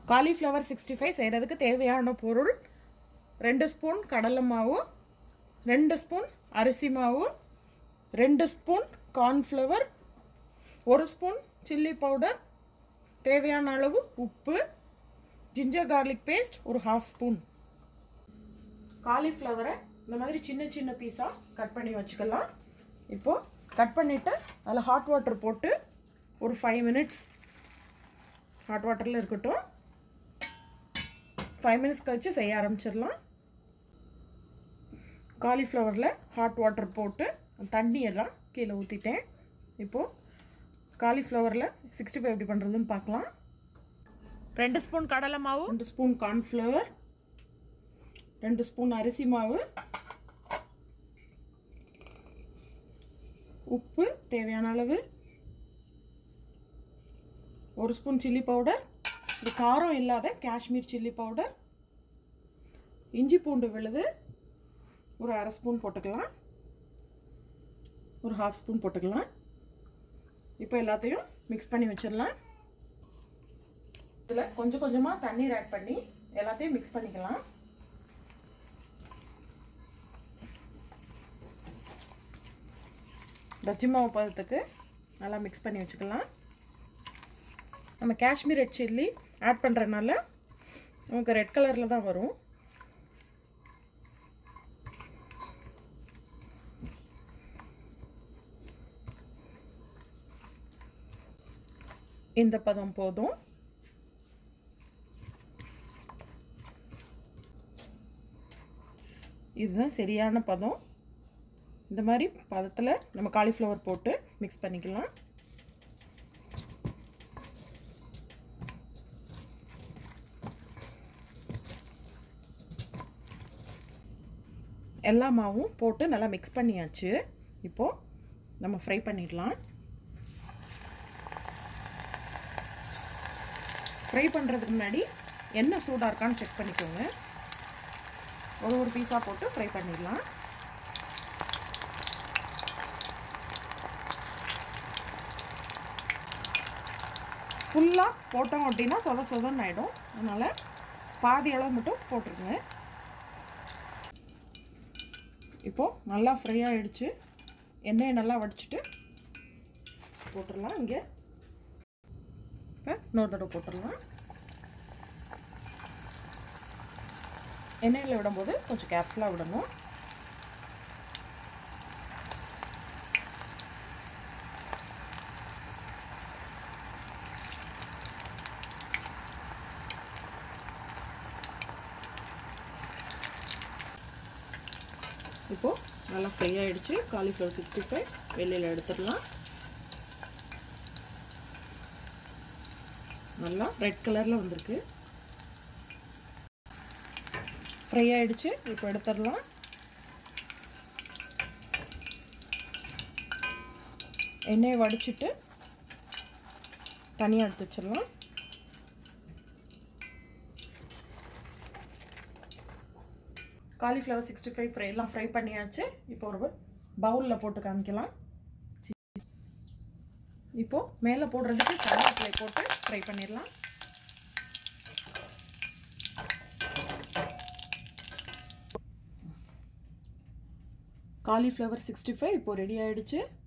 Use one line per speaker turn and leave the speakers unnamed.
cauliflower sixty five செய்கிறதுக்கு தேவையான பொருள் ரெண்டு ஸ்பூன் கடலை மாவு ரெண்டு ஸ்பூன் அரிசி மாவு ரெண்டு ஸ்பூன் கார்ன்ஃப்ளவர் ஒரு ஸ்பூன் சில்லி பவுடர் தேவையான அளவு உப்பு ஜிஞ்சர் கார்லிக் பேஸ்ட் ஒரு ஹாஃப் ஸ்பூன் காலிஃப்ளவரை இந்த மாதிரி சின்ன சின்ன பீஸாக கட் பண்ணி வச்சுக்கலாம் இப்போது கட் பண்ணிவிட்டு அதில் ஹாட் வாட்டர் போட்டு ஒரு ஃபைவ் மினிட்ஸ் ஹாட் வாட்டரில் இருக்கட்டும் ஃபைவ் மினிட்ஸ் கழித்து செய்ய ஆரம்பிச்சிடலாம் காலிஃப்ளவரில் ஹாட் வாட்டர் போட்டு தண்ணி எல்லாம் கீழே ஊற்றிட்டேன் இப்போது காலிஃப்ளவரில் சிக்ஸ்டி ஃபைவ் எப்படி பண்ணுறதுன்னு பார்க்கலாம்
ரெண்டு ஸ்பூன் கடலை மாவு
ரெண்டு ஸ்பூன் கார்ன்ஃப்ளவர் ரெண்டு ஸ்பூன் அரிசி மாவு உப்பு தேவையான அளவு ஒரு ஸ்பூன் சில்லி பவுடர் இது காரம் இல்லாத காஷ்மீர் சில்லி பவுடர் இஞ்சி பூண்டு விழுது ஒரு அரை ஸ்பூன் போட்டுக்கலாம் ஒரு ஹாஃப் ஸ்பூன் போட்டுக்கலாம் இப்போ எல்லாத்தையும் மிக்ஸ் பண்ணி வச்சிடலாம் இதில் கொஞ்சம் கொஞ்சமாக தண்ணீர் ஆட் பண்ணி எல்லாத்தையும் மிக்ஸ் பண்ணிக்கலாம் பஜ்ஜி மாவு பதத்துக்கு நல்லா மிக்ஸ் பண்ணி வச்சுக்கலாம் நம்ம காஷ்மீர் ரெட் சில்லி ஆட் பண்ணுறதுனால நமக்கு ரெட் கலரில் தான் வரும் இந்த பதம் போதும் இதுதான் சரியான பதம் இந்த மாதிரி பதத்தில் நம்ம காலிஃப்ளவர் போட்டு மிக்ஸ் பண்ணிக்கலாம் எல்லா மாவும் போட்டு நல்லா மிக்ஸ் பண்ணியாச்சு இப்போது நம்ம ஃப்ரை பண்ணிடலாம் ஃப்ரை பண்ணுறதுக்கு முன்னாடி எண்ணெய் சூடாக இருக்கான்னு செக் பண்ணிக்கோங்க ஒரு ஒரு பீஸாக போட்டு ஃப்ரை பண்ணிடலாம் ஃபுல்லாக போட்டோம் அப்படின்னா சொத சொதன்னு ஆகிடும் அதனால் பாதி அளவு மட்டும் போட்டுருங்க இப்போது நல்லா ஃப்ரை ஆகிடுச்சு எண்ணெயை நல்லா வடிச்சிட்டு போட்டுடலாம் இங்கே இப்போ இன்னொரு தடவை போட்டுடலாம் எண்ணெயில் விடும்போது கொஞ்சம் கேர்ஃபுல்லாக விடணும் இப்போது நல்லா ஃப்ரை ஆகிடுச்சு காலிஃப்ளவர் சிக்ஸ்டி ஃபைவ் வெளியில் எடுத்துடலாம் நல்லா ரெட் கலரில் வந்திருக்கு ஃப்ரை ஆகிடுச்சு இப்போ எடுத்துடலாம் எண்ணெயை வடிச்சிட்டு தனியாக எடுத்து வச்சிடலாம் காலிஃப்ளவர் சிக்ஸ்டி ஃபைவ் ஃப்ரை எல்லாம் ஃப்ரை பண்ணியாச்சு இப்போ ஒரு பவுலில் போட்டு காமிக்கலாம் இப்போது மேலே போடுறதுக்கு கருவேப்பிலை போட்டு ஃப்ரை பண்ணிடலாம் காலிஃப்ளவர் சிக்ஸ்டி ஃபைவ் இப்போ ரெடி ஆகிடுச்சு